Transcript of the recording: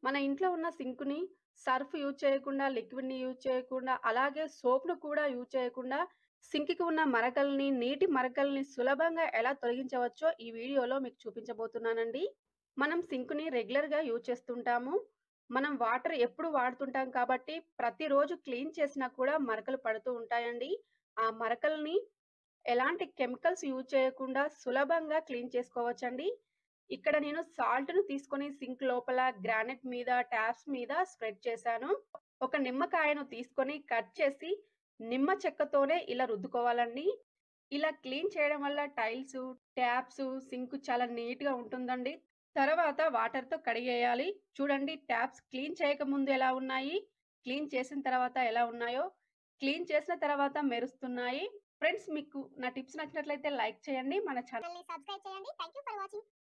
మన ఇంట్లో ఉన్న సింక్‌ని సర్ఫ్ యూజ్ చేయకుండా, లిక్విడ్‌ని యూజ్ చేయకుండా, అలాగే సోప్‌ను కూడా యూజ్ చేయకుండా సింక్‌కి ఉన్న మరకల్ని, నీటి మరకల్ని సులభంగా ఎలా తొలగించవచ్చో ఈ వీడియోలో మీకు చూపించబోతున్నానండి. మనం సింక్‌ని రెగ్యులర్‌గా యూజ్ చేస్తుంటాము. మనం వాటర్ ఎప్పుడు వాడుతుంటాం కాబట్టి ప్రతిరోజు క్లీన్ చేసినా కూడా మరకలు పడుతూ ఉంటాయండి. ఆ మరకల్ని ఎలాంటి కెమికల్స్ యూజ్ చేయకుండా సులభంగా క్లీన్ చేసుకోవచ్చండి. ఇక్కడ నేను సాల్ట్‌ను తీసుకొని సింక్ లోపల, గ్రానైట్ మీద, ట్యాప్స్ మీద స్ప్రెడ్ చేశాను. ఒక నిమ్మకాయను తీసుకొని కట్ చేసి నిమ్మ చెక్కతోనే ఇలా రుద్దుకోవాలండి. ఇలా క్లీన్ చేయడం వల్ల టైల్సు, ట్యాప్సు, సింక్ చాలా నీట్‌గా ఉంటుందండి. తర్వాత వాటర్‌తో కడిగేయాలి. చూడండి ట్యాప్స్ క్లీన్ చేయకముందు ఎలా ఉన్నాయి, క్లీన్ చేసిన తర్వాత ఎలా ఉన్నాయో, క్లీన్ చేసిన తర్వాత మెరుస్తున్నాయి. ఫ్రెండ్స్ మీకు నా టిప్స్ నచ్చినట్లయితే లైక్ చేయండి. మన ఛానల్ ఛానల్‌ని సబ్స్క్రైబ్ చేయండి. Thank you for watching.